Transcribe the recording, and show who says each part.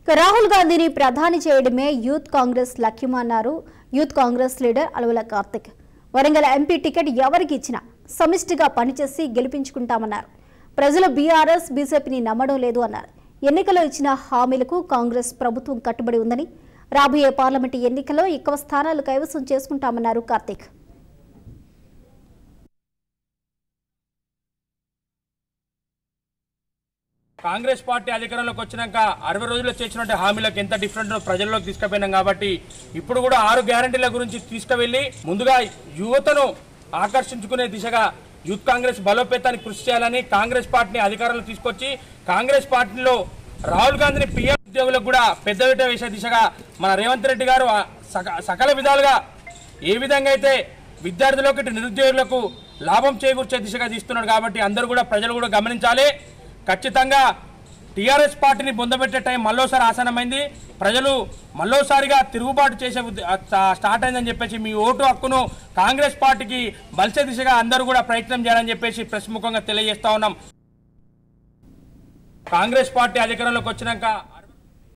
Speaker 1: ఇక రాహుల్ గాంధీని ప్రధాని చేయడమే యూత్ కాంగ్రెస్ లక్ష్యమన్నారు youth Congress leader Alavala Karthik Warangal MP ticket ఎవరికి ఇచ్చినా సమిష్టిగా పనిచేసి గెలిపించుకుంటామన్నారు ప్రజలు బీఆర్ఎస్ బీజేపీని నమ్మడం లేదు అన్నారు ఎన్నికల్లో ఇచ్చిన హామీలకు కాంగ్రెస్ ప్రభుత్వం కట్టుబడి ఉందని రాబోయే పార్లమెంటు ఎన్నికల్లో ఎక్కువ స్థానాలు కైవసం చేసుకుంటామన్నారు కార్తిక్
Speaker 2: కాంగ్రెస్ పార్టీ అధికారంలోకి వచ్చినాక అరవై రోజుల్లో చేసినట్టు హామీలకు ఎంత డిఫరెంట్ ప్రజల్లోకి తీసుకుపోయినాం కాబట్టి ఇప్పుడు కూడా ఆరు గ్యారంటీల గురించి తీసుకువెళ్లి ముందుగా యువతను ఆకర్షించుకునే దిశగా యూత్ కాంగ్రెస్ బలోపేతానికి కృషి చేయాలని కాంగ్రెస్ పార్టీని అధికారంలో తీసుకొచ్చి కాంగ్రెస్ పార్టీలో రాహుల్ గాంధీని పిఎం ఉద్యోగులకు కూడా పెద్దపీట వేసే దిశగా మన రేవంత్ రెడ్డి గారు ఆ సక- సకల విధాలుగా ఏ విధంగా అయితే విద్యార్థులకు ఇటు నిరుద్యోగులకు లాభం చేకూర్చే దిశగా తీస్తున్నాడు కాబట్టి అందరూ కూడా ప్రజలు కూడా గమనించాలి ఖచ్చితంగా టీఆర్ఎస్ పార్టీని బొందబెట్టే టైం మళ్ళోసారి ఆసనమైంది ప్రజలు మళ్ళోసారిగా తిరుగుబాటు చేసే ఉద్ద- ఆ స్టా- స్టార్ట్ అయిందని చెప్పేసి మీ ఓటు హక్కును కాంగ్రెస్ పార్టీకి బలిసే దిశగా అందరూ కూడా ప్రయత్నం చేయాలని చెప్పేసి ప్రెస్ ముఖంగా తెలియజేస్తా ఉన్నాం కాంగ్రెస్ పార్టీ అధికారంలోకి వచ్చినాక